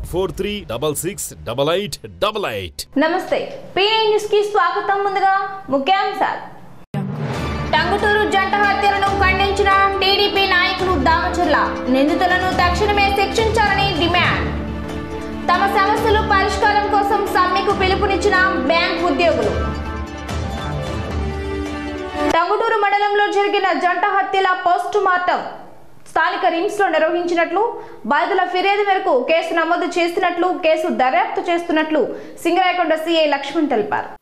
four three double six double eight double eight నమస్తే PI news కి స్వాగతం ముందుగా ముఖ్యాంశాలు టంగుటూరు జంట హత్యలను ఖండించిన టీడీపీ నాయకులు దామచర్ల నిందితులను తక్షణమే శిక్షించాలని డిమాండ్ తమ సమస్యలు పరిష్కారం కోసం సమ్మెకు పిలుపునిచ్చిన బ్యాంక్ ఉద్యోగులు టంగుటూరు మండలంలో జరిగిన జంట హత్యల పోస్ట్ మార్టం స్థానిక రిమ్స్ లో నిర్వహించినట్లు బాధితుల ఫిర్యాదు మేరకు కేసు నమోదు చేసినట్లు కేసు దర్యాప్తు చేస్తున్నట్లు సింగరాయకొండ సిఐ లక్ష్మణ్ తెలిపారు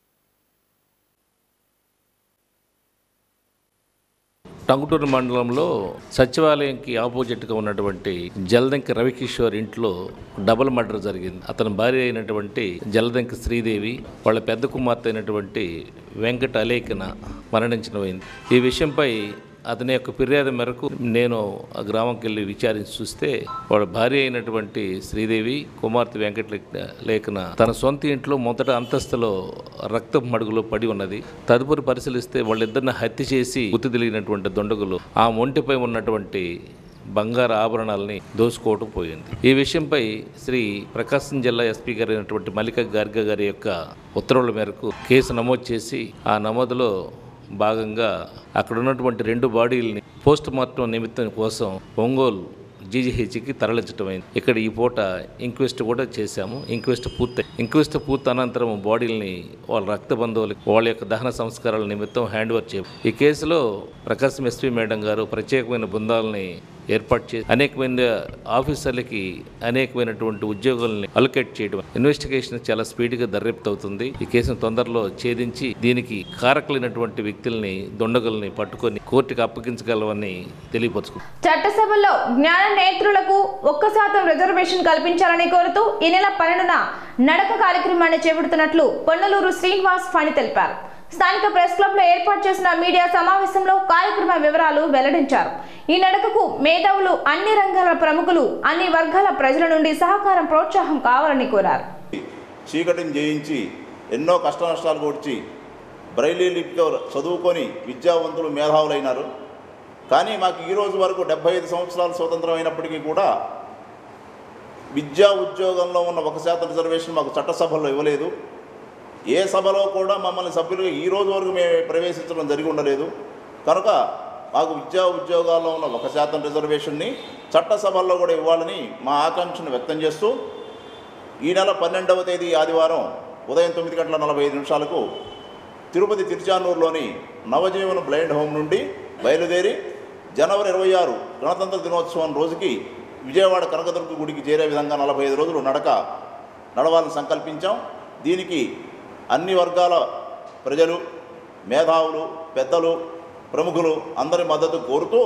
టంగుటూరు మండలంలో సచివాలయంకి ఆపోజిట్గా ఉన్నటువంటి జలదంకి రవికిషోర్ ఇంట్లో డబుల్ మర్డర్ జరిగింది అతని భార్య అయినటువంటి జలదంకి శ్రీదేవి వాళ్ళ పెద్ద కుమార్తె అయినటువంటి వెంకట అలేఖన మరణించడం అయింది ఈ విషయంపై అతని యొక్క ఫిర్యాదు మేరకు నేను ఆ గ్రామంకి వెళ్ళి విచారించి చూస్తే వాళ్ళ భార్య అయినటువంటి శ్రీదేవి కుమార్తె వెంకట లేఖన తన సొంత ఇంట్లో మొదట అంతస్తులో రక్త మడుగులో పడి ఉన్నది తదుపరి పరిశీలిస్తే వాళ్ళిద్దరిని హత్య చేసి గుర్తు తెలియనటువంటి దొండగులు ఆ ఒంటిపై ఉన్నటువంటి బంగారు ఆభరణాలని దోసుకోవటం పోయింది ఈ విషయంపై శ్రీ ప్రకాశం జిల్లా ఎస్పీ గారు అయినటువంటి మల్లిక గార్గ గారి యొక్క ఉత్తర్వుల మేరకు కేసు నమోదు చేసి ఆ నమోదులో భాగంగా అక్కడ ఉన్నటువంటి రెండు బాడీలని పోస్ట్ మార్టం నిమిత్తం కోసం ఒంగోలు జీజీహెచ్కి తరలించడం అయింది ఇక్కడ ఈ పూట ఇంక్వెస్ట్ కూడా చేశాము ఇంక్వెస్ట్ పూర్తి ఇంక్వెస్ట్ పూర్తి అనంతరం బాడీలని వాళ్ళ రక్త బంధువులకి వాళ్ళ యొక్క దహన సంస్కారాల నిమిత్తం హ్యాండ్ ఓవర్ చేయ ఈ కేసులో ప్రకాశం ఎస్పీ మేడం గారు ప్రత్యేకమైన బృందాలని ఏర్పాటు చేసి అనేకమైన ఆఫీసర్లకి అనేకమైనటువంటి ఉద్యోగుల్ని అలొకేట్ చేయడం ఇన్వెస్టిగేషన్ చాలా స్పీడ్గా దర్యాప్తు అవుతుంది ఈ కేసును తొందరలో ఛేదించి దీనికి కారకులైనటువంటి వ్యక్తుల్ని దొండగుల్ని పట్టుకొని కోర్టుకు అప్పగించగలవని తెలియపరుచుకుంది చట్టసభలో జ్ఞాన నేత్రులకు ఒక్క శాతం రిజర్వేషన్ కల్పించాలని కోరుతూ ఈ నెల పన్నెండున నడక కార్యక్రమాన్ని చేపడుతున్నట్లు పొన్నలూరు శ్రీనివాస్ ఫణి తెలిపారు స్థానిక ప్రెస్ క్లబ్ లో ఏర్పాటు చేసిన మీడియా సమావేశంలో కార్యక్రమ వివరాలు వెల్లడించారు ఈ నడకకు మేధావులు అన్ని రంగాల ప్రముఖులు అన్ని వర్గాల ప్రజల నుండి సహకారం ప్రోత్సాహం కావాలని కోరారు చీకటిని జయించి ఎన్నో కష్ట నష్టాలు కూర్చి బ్రైలీ లిపితో చదువుకొని విద్యావంతులు మేధావులైనారు కానీ మాకు ఈ రోజు వరకు డెబ్బై ఐదు సంవత్సరాలు స్వతంత్రం అయినప్పటికీ కూడా విద్యా ఉద్యోగంలో ఉన్న ఒక శాతం రిజర్వేషన్ మాకు చట్టసభల్లో ఇవ్వలేదు ఏ సభలో కూడా మమ్మల్ని సభ్యులుగా ఈ రోజు వరకు మేము ప్రవేశించడం జరిగి ఉండలేదు కనుక మాకు విద్యా ఉద్యోగాల్లో ఉన్న ఒక శాతం రిజర్వేషన్ని చట్టసభల్లో కూడా ఇవ్వాలని మా ఆకాంక్షను వ్యక్తం చేస్తూ ఈ నెల పన్నెండవ తేదీ ఆదివారం ఉదయం తొమ్మిది గంటల నలభై ఐదు నిమిషాలకు తిరుపతి తిరుచానూరులోని నవజీవన బ్లైండ్ హోమ్ నుండి బయలుదేరి జనవరి ఇరవై ఆరు గణతంత్ర దినోత్సవం రోజుకి విజయవాడ కనకదుర్గ గుడికి చేరే విధంగా నలభై ఐదు రోజులు నడక నడవాలని సంకల్పించాం దీనికి అన్ని వర్గాల ప్రజలు మేధావులు పెద్దలు ప్రముఖులు అందరి మద్దతు కోరుతూ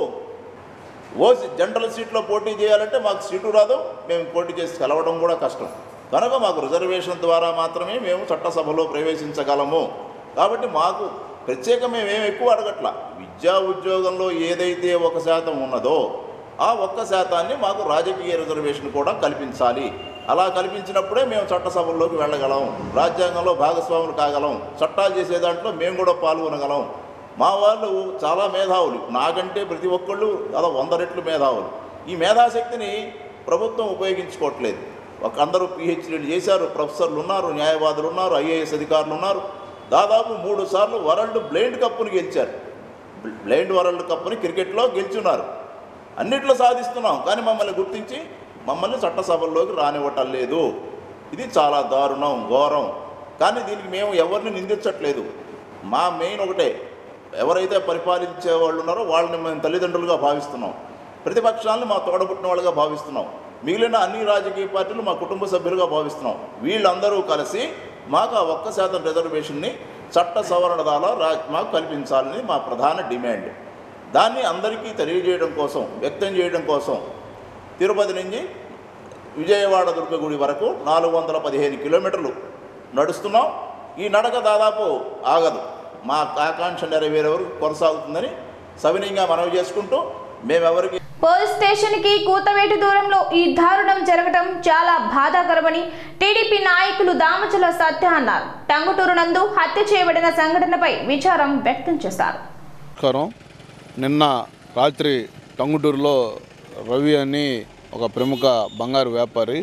ఓసీ జనరల్ సీట్లో పోటీ చేయాలంటే మాకు సీటు రాదు మేము పోటీ చేసి కలవడం కూడా కష్టం కనుక మాకు రిజర్వేషన్ ద్వారా మాత్రమే మేము చట్టసభలో ప్రవేశించగలము కాబట్టి మాకు ప్రత్యేక మేమేం ఎక్కువ అడగట్ల విద్యా ఉద్యోగంలో ఏదైతే ఒక శాతం ఉన్నదో ఆ ఒక్క శాతాన్ని మాకు రాజకీయ రిజర్వేషన్ కూడా కల్పించాలి అలా కల్పించినప్పుడే మేము చట్టసభల్లోకి వెళ్ళగలం రాజ్యాంగంలో భాగస్వాములు కాగలం చట్టాలు చేసే దాంట్లో మేము కూడా పాల్గొనగలం మా వాళ్ళు చాలా మేధావులు నాకంటే ప్రతి ఒక్కళ్ళు అలా వంద రెట్లు మేధావులు ఈ మేధాశక్తిని ప్రభుత్వం ఉపయోగించుకోవట్లేదు ఒక అందరూ పిహెచ్డీలు చేశారు ప్రొఫెసర్లు ఉన్నారు న్యాయవాదులు ఉన్నారు ఐఏఎస్ అధికారులు ఉన్నారు దాదాపు మూడు సార్లు వరల్డ్ బ్లైండ్ కప్పుని గెలిచారు బ్లైండ్ వరల్డ్ కప్ని క్రికెట్లో గెలుచున్నారు అన్నిట్లో సాధిస్తున్నాం కానీ మమ్మల్ని గుర్తించి మమ్మల్ని చట్టసభల్లోకి రానివ్వటం లేదు ఇది చాలా దారుణం ఘోరం కానీ దీనికి మేము ఎవరిని నిందించట్లేదు మా మెయిన్ ఒకటే ఎవరైతే పరిపాలించే వాళ్ళు ఉన్నారో వాళ్ళని మేము తల్లిదండ్రులుగా భావిస్తున్నాం ప్రతిపక్షాలను మా తోడబుట్టిన వాళ్ళుగా భావిస్తున్నాం మిగిలిన అన్ని రాజకీయ పార్టీలు మా కుటుంబ సభ్యులుగా భావిస్తున్నాం వీళ్ళందరూ కలిసి మాకు ఆ ఒక్క శాతం రిజర్వేషన్ని చట్ట సవరణ ద్వారా రా మాకు కల్పించాలని మా ప్రధాన డిమాండ్ దాన్ని అందరికీ తెలియజేయడం కోసం వ్యక్తం చేయడం కోసం తిరుపతి నుంచి విజయవాడ దుర్గగుడి వరకు నాలుగు వందల పదిహేను కిలోమీటర్లు నడుస్తున్నాం ఈ నడక దాదాపు ఆగదు మా ఆకాంక్ష నెరవేరే వరకు కొనసాగుతుందని సవినయంగా మనవి చేసుకుంటూ మేమెవరికి పోలీస్ స్టేషన్ కి కూతవేటు దూరంలో ఈ దారుణం జరగటం చాలా బాధాకరమని టీడీపీ నాయకులు దామచల సత్య అన్నారు టంగుటూరు నందు హత్య చేయబడిన సంఘటనపై విచారం వ్యక్తం చేశారు నమస్కారం నిన్న రాత్రి టంగుటూరులో రవి అని ఒక ప్రముఖ బంగారు వ్యాపారి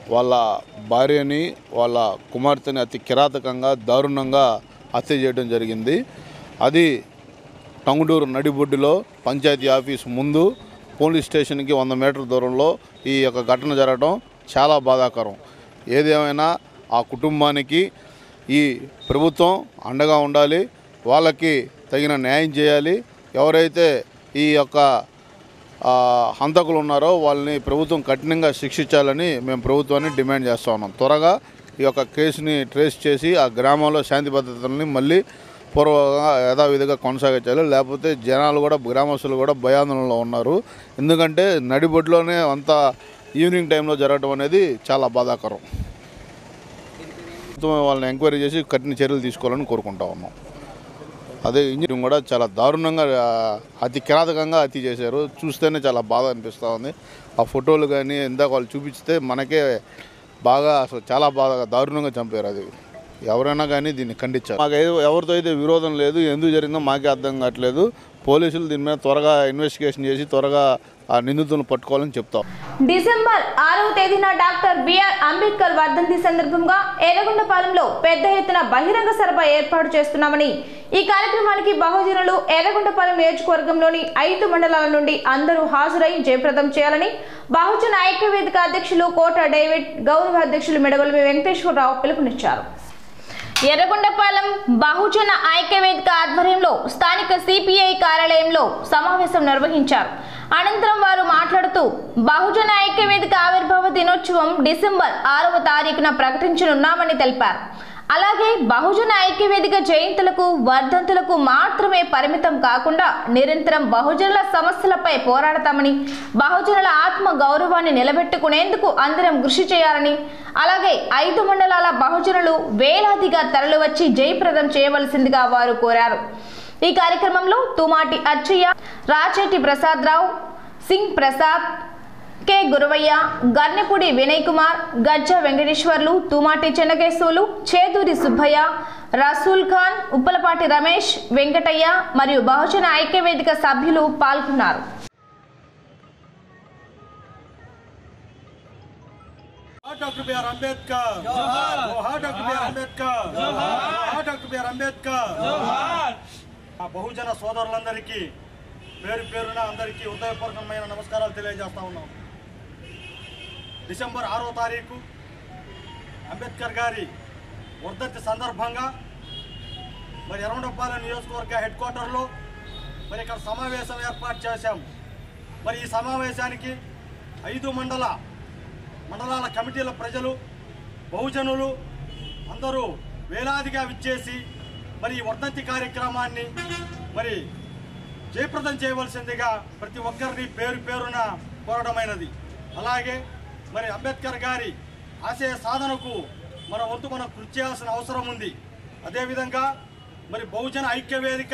వాళ్ళ భార్యని వాళ్ళ కుమార్తెని అతి కిరాతకంగా దారుణంగా హత్య చేయడం జరిగింది అది టంగుటూరు నడిబొడ్డులో పంచాయతీ ఆఫీస్ ముందు పోలీస్ స్టేషన్కి వంద మీటర్ల దూరంలో ఈ యొక్క ఘటన జరగడం చాలా బాధాకరం ఏదేమైనా ఆ కుటుంబానికి ఈ ప్రభుత్వం అండగా ఉండాలి వాళ్ళకి తగిన న్యాయం చేయాలి ఎవరైతే ఈ యొక్క ఆ, హంతకులు ఉన్నారో వాళ్ళని ప్రభుత్వం కఠినంగా శిక్షించాలని మేము ప్రభుత్వాన్ని డిమాండ్ చేస్తూ ఉన్నాం త్వరగా ఈ యొక్క కేసుని ట్రేస్ చేసి ఆ గ్రామంలో శాంతి భద్రతల్ని మళ్ళీ పూర్వంగా యథావిధిగా కొనసాగించాలి లేకపోతే జనాలు కూడా గ్రామస్తులు కూడా భయాందోళనలో ఉన్నారు ఎందుకంటే నడిబొడ్లోనే అంత ఈవినింగ్ టైంలో జరగడం అనేది చాలా బాధాకరం ప్రభుత్వం వాళ్ళని ఎంక్వైరీ చేసి కఠిన చర్యలు తీసుకోవాలని కోరుకుంటా ఉన్నాం అదే ఇంజనీరింగ్ కూడా చాలా దారుణంగా ఆ, అతి కిరాతకంగా హత్య చేశారు చూస్తేనే చాలా బాధ అనిపిస్తూ ఉంది ఆ ఫోటోలు కానీ ఇందాక వాళ్ళు చూపిస్తే మనకే బాగా అసలు చాలా బాగా దారుణంగా చంపారు అది ఎవరైనా కానీ దీన్ని ఖండించారు మాకు ఏ- ఎవరితో అయితే విరోధం లేదు ఎందుకు జరిగిందో మాకే అర్థం కావట్లేదు పోలీసులు దీని మీద త్వరగా ఇన్వెస్టిగేషన్ చేసి త్వరగా ఆ నిందితులను పట్టుకోవాలని చెప్తాం డిసెంబర్ ఆరవ తేదీన డాక్టర్ బిఆర్ అంబేద్కర్ వర్ధంతి సందర్భంగా ఎర్రగొండపాలెంలో పెద్ద ఎత్తున బహిరంగ సభ ఏర్పాటు చేస్తున్నామని ఈ కార్యక్రమానికి బహుజనులు ఎర్రగొండపాలెం నియోజకవర్గంలోని ఐదు మండలాల నుండి అందరూ హాజరై జయప్రదం చేయాలని బహుజన ఐక్యవేదిక అధ్యక్షులు కోట డేవిడ్ గౌరవ అధ్యక్షులు మెడవల్మి వెంకటేశ్వరరావు పిలుపునిచ్చారు ఎర్రగొండపాలెం బహుజన ఐక్యవేదిక ఆధ్వర్యంలో స్థానిక సిపిఐ కార్యాలయంలో సమావేశం నిర్వహించారు అనంతరం వారు మాట్లాడుతూ బహుజన ఐక్యవేదిక ఆవిర్భావ దినోత్సవం డిసెంబర్ ఆరవ తారీఖున ప్రకటించనున్నామని తెలిపారు అలాగే బహుజన ఐక్యవేదిక జయంతులకు వర్ధంతులకు మాత్రమే పరిమితం కాకుండా నిరంతరం బహుజనుల సమస్యలపై పోరాడతామని బహుజనుల ఆత్మ గౌరవాన్ని నిలబెట్టుకునేందుకు అందరం కృషి చేయాలని అలాగే ఐదు మండలాల బహుజనులు వేలాదిగా తరలివచ్చి జయప్రదం చేయవలసిందిగా వారు కోరారు ఈ కార్యక్రమంలో తుమాటి అచ్చయ్య రాచేటి ప్రసాదరావు సింగ్ ప్రసాద్ కె గురవయ్య గర్నెపూడి వినయ్ కుమార్ గజ్జ వెంకటేశ్వర్లు తుమాటి చెన్నకేశవులు చేదూరి సుబ్బయ్య రసూల్ ఖాన్ ఉప్పలపాటి రమేష్ వెంకటయ్య మరియు బహుజన ఐక్యవేదిక సభ్యులు పాల్గొన్నారు జోహార్ డాక్టర్ బిఆర్ అంబేద్కర్ జోహార్ డాక్టర్ బిఆర్ అంబేద్కర్ జోహార్ డాక్టర్ బిఆర్ అంబేద్కర్ ఆ బహుజన సోదరులందరికీ పేరు పేరున అందరికీ హృదయపూర్వకమైన నమస్కారాలు తెలియజేస్తా ఉన్నాం డిసెంబర్ ఆరో తారీఖు అంబేద్కర్ గారి వర్ధంతి సందర్భంగా మరి ఎర్రగొండపాలెం నియోజకవర్గ హెడ్ క్వార్టర్లో మరి ఇక్కడ సమావేశం ఏర్పాటు చేశాం మరి ఈ సమావేశానికి ఐదు మండల మండలాల కమిటీల ప్రజలు బహుజనులు అందరూ వేలాదిగా విచ్చేసి మరి ఈ వర్ధంతి కార్యక్రమాన్ని మరి జయప్రదం చేయవలసిందిగా ప్రతి ఒక్కరిని పేరు పేరున కోరడమైనది అలాగే మరి అంబేద్కర్ గారి ఆశయ సాధనకు మన వంతు మనం కృషి చేయాల్సిన అవసరం ఉంది అదేవిధంగా మరి బహుజన ఐక్య వేదిక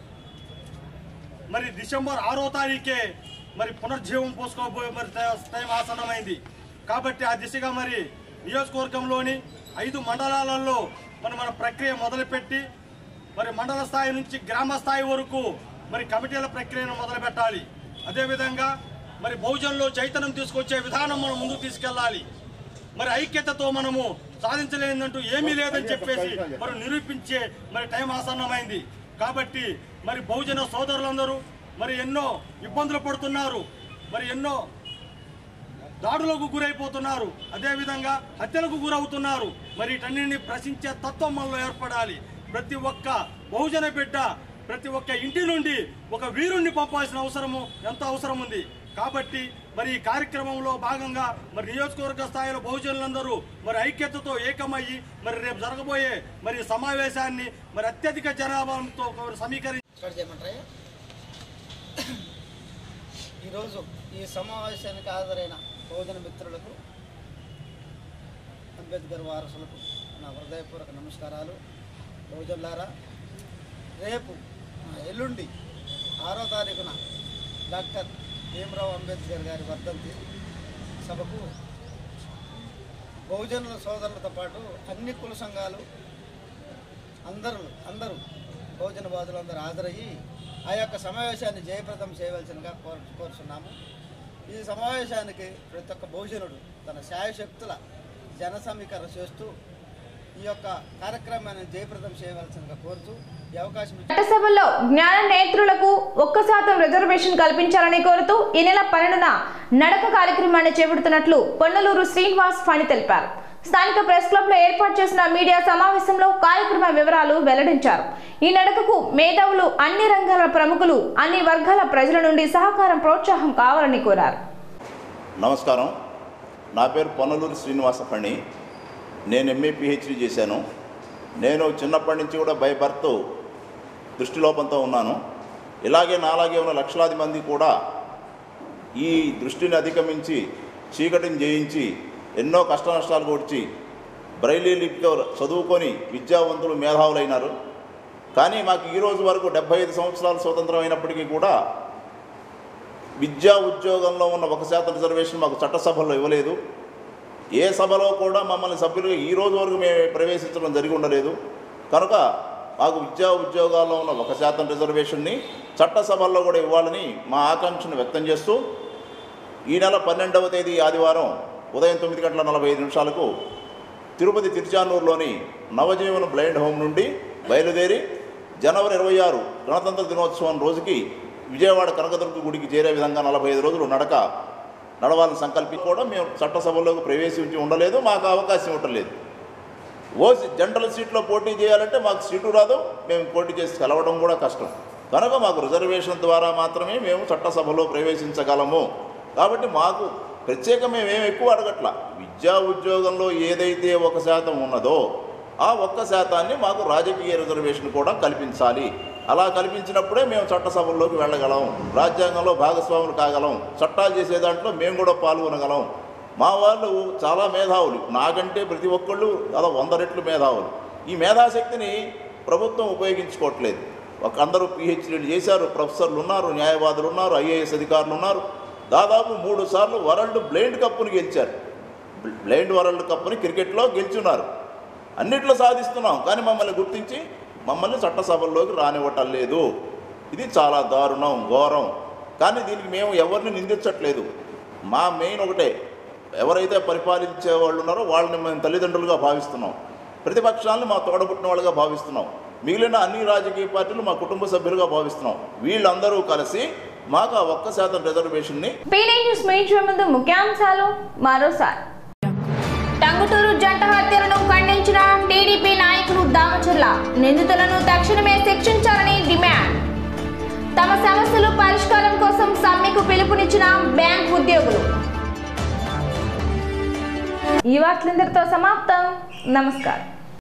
మరి డిసెంబర్ ఆరో తారీఖే మరి పునర్జీవం పోసుకోబోయే మరి ట- టైం ఆసన్నమైంది కాబట్టి ఆ దిశగా మరి నియోజకవర్గంలోని ఐదు మండలాలలో మరి మన ప్రక్రియ మొదలుపెట్టి మరి మండల స్థాయి నుంచి గ్రామ స్థాయి వరకు మరి కమిటీల ప్రక్రియను మొదలు పెట్టాలి అదేవిధంగా మరి బహుజనులు చైతన్యం తీసుకొచ్చే విధానం మనం ముందుకు తీసుకెళ్ళాలి మరి ఐక్యతతో మనము సాధించలేదంటూ ఏమీ లేదని చెప్పేసి మరి నిరూపించే మరి టైం ఆసన్నమైంది కాబట్టి మరి బహుజన సోదరులందరూ మరి ఎన్నో ఇబ్బందులు పడుతున్నారు మరి ఎన్నో దాడులకు గురైపోతున్నారు అదేవిధంగా హత్యలకు గురవుతున్నారు మరి వీటన్నిటిని ప్రశ్నించే తత్వం మనలో ఏర్పడాలి ప్రతి ఒక్క బహుజన బిడ్డ ప్రతి ఒక్క ఇంటి నుండి ఒక వీరుణ్ణి పంపాల్సిన అవసరము ఎంతో అవసరం ఉంది కాబట్టి మరి ఈ కార్యక్రమంలో భాగంగా మరి నియోజకవర్గ స్థాయిలో బహుజనులందరూ మరి ఐక్యతతో ఏకమయ్యి మరి రేపు జరగబోయే మరి ఈ సమావేశాన్ని మరి అత్యధిక జనాభాతో సమీకరించి స్టార్ట్ చేయమంటారా ఈరోజు ఈ సమావేశానికి హాజరైన బహుజన మిత్రులకు అంబేద్కర్ వారసులకు నా హృదయపూర్వక నమస్కారాలు బహుజనులారా రేపు ఆ, ఎల్లుండి ఆరో తారీఖున డాక్టర్ భీమరావు అంబేద్కర్ గారి వర్ధంతి సభకు బహుజనుల సోదరులతో పాటు అన్ని కుల సంఘాలు అందరూ అందరూ బహుజన బాధులు అందరూ హాజరయ్యి ఆ యొక్క సమావేశాన్ని జయప్రదం చేయవలసినగా కోరు కోరుచున్నాము ఈ సమావేశానికి ప్రతి ఒక్క బహుజనుడు తన శాయశక్తుల జన సమీకరణ చేస్తూ ఈ యొక్క కార్యక్రమాన్ని జయప్రదం చేయవలసిందిగా కోరుతూ ఈ అవకాశం ఇచ్చిన చట్టసభల్లో జ్ఞాన నేత్రులకు ఒక్క శాతం రిజర్వేషన్ కల్పించాలని కోరుతూ ఈ నెల పన్నెండున నడక కార్యక్రమాన్ని చేపడుతున్నట్లు పొన్నలూరు శ్రీనివాస్ ఫణి తెలిపారు స్థానిక ప్రెస్ క్లబ్ లో ఏర్పాటు చేసిన మీడియా సమావేశంలో కార్యక్రమ వివరాలు వెల్లడించారు ఈ నడకకు మేధావులు అన్ని రంగాల ప్రముఖులు అన్ని వర్గాల ప్రజల నుండి సహకారం ప్రోత్సాహం కావాలని కోరారు నమస్కారం నా పేరు పొన్నలూరు శ్రీనివాస ఫణి నేను ఎంఏ పిహెచ్డి చేశాను నేను చిన్నప్పటి నుంచి కూడా బై బర్త్ దృష్టిలోపంతో ఉన్నాను ఇలాగే నాలాగే ఉన్న లక్షలాది మంది కూడా ఈ దృష్టిని అధిగమించి చీకటిని జయించి ఎన్నో కష్ట నష్టాలు కూర్చి బ్రైలీ లిపితో చదువుకొని విద్యావంతులు మేధావులైనారు కానీ మాకు ఈ రోజు వరకు డెబ్బై ఐదు సంవత్సరాలు స్వతంత్రం అయినప్పటికీ కూడా విద్యా ఉద్యోగంలో ఉన్న ఒక శాతం రిజర్వేషన్ మాకు చట్టసభల్లో ఇవ్వలేదు ఏ సభలో కూడా మమ్మల్ని సభ్యులుగా ఈ రోజు వరకు మేము ప్రవేశించడం జరిగి ఉండలేదు కనుక మాకు విద్యా ఉద్యోగాల్లో ఉన్న ఒక శాతం రిజర్వేషన్ని చట్టసభల్లో కూడా ఇవ్వాలని మా ఆకాంక్షను వ్యక్తం చేస్తూ ఈ నెల పన్నెండవ తేదీ ఆదివారం ఉదయం తొమ్మిది గంటల నలభై ఐదు నిమిషాలకు తిరుపతి తిరుచానూరులోని నవజీవన బ్లైండ్ హోమ్ నుండి బయలుదేరి జనవరి ఇరవై ఆరు గణతంత్ర దినోత్సవం రోజుకి విజయవాడ కనకదుర్గ గుడికి చేరే విధంగా నలభై ఐదు రోజులు నడక నడవాలని సంకల్పించి కూడా మేము చట్టసభల్లోకి ప్రవేశించి ఉండలేదు మాకు అవకాశం ఉండలేదు ఓసీ జనరల్ సీట్లో పోటీ చేయాలంటే మాకు సీటు రాదు మేము పోటీ చేసి కలవడం కూడా కష్టం కనుక మాకు రిజర్వేషన్ ద్వారా మాత్రమే మేము చట్టసభలో ప్రవేశించగలము కాబట్టి మాకు ప్రత్యేక మేము ఏం ఎక్కువ అడగట్ల విద్యా ఉద్యోగంలో ఏదైతే ఒక శాతం ఉన్నదో ఆ ఒక్క శాతాన్ని మాకు రాజకీయ రిజర్వేషన్ కూడా కల్పించాలి అలా కల్పించినప్పుడే మేము చట్టసభల్లోకి వెళ్ళగలం రాజ్యాంగంలో భాగస్వాములు కాగలం చట్టాలు చేసే దాంట్లో మేము కూడా పాల్గొనగలం మా వాళ్ళు చాలా మేధావులు నాకంటే ప్రతి ఒక్కళ్ళు అలా వంద రెట్లు మేధావులు ఈ మేధాశక్తిని ప్రభుత్వం ఉపయోగించుకోవట్లేదు ఒక అందరూ పిహెచ్డీలు చేశారు ప్రొఫెసర్లు ఉన్నారు న్యాయవాదులు ఉన్నారు ఐఏఎస్ అధికారులు ఉన్నారు దాదాపు మూడు సార్లు వరల్డ్ బ్లైండ్ కప్పుని గెలిచారు బ్లైండ్ వరల్డ్ కప్ని క్రికెట్లో గెలుచున్నారు అన్నిట్లో సాధిస్తున్నాం కానీ మమ్మల్ని గుర్తించి మమ్మల్ని చట్టసభల్లోకి రానివ్వటం లేదు ఇది చాలా దారుణం ఘోరం కానీ దీనికి మేము ఎవరిని నిందించట్లేదు మా మెయిన్ ఒకటే ఎవరైతే పరిపాలించే వాళ్ళు ఉన్నారో వాళ్ళని మేము తల్లిదండ్రులుగా భావిస్తున్నాం ప్రతిపక్షాలను మా తోడబుట్టిన వాళ్ళుగా భావిస్తున్నాం మిగిలిన అన్ని రాజకీయ పార్టీలు మా కుటుంబ సభ్యులుగా భావిస్తున్నాం వీళ్ళందరూ కలిసి మాకు ఆ ఒక్క శాతం రిజర్వేషన్ని పీనే న్యూస్ మెయిన్ ముందు ముఖ్యాంశాలు మరోసారి టంగుటూరు జంట హత్యలను ఖండించిన టీడీపీ నాయకులు దామచర్ల నిందితులను తక్షణమే శిక్షించాలని డిమాండ్ తమ సమస్యలు పరిష్కారం కోసం సమ్మెకు పిలుపునిచ్చిన బ్యాంక్ ఉద్యోగులు ఈ వార్తలందరితో సమాప్తం నమస్కారం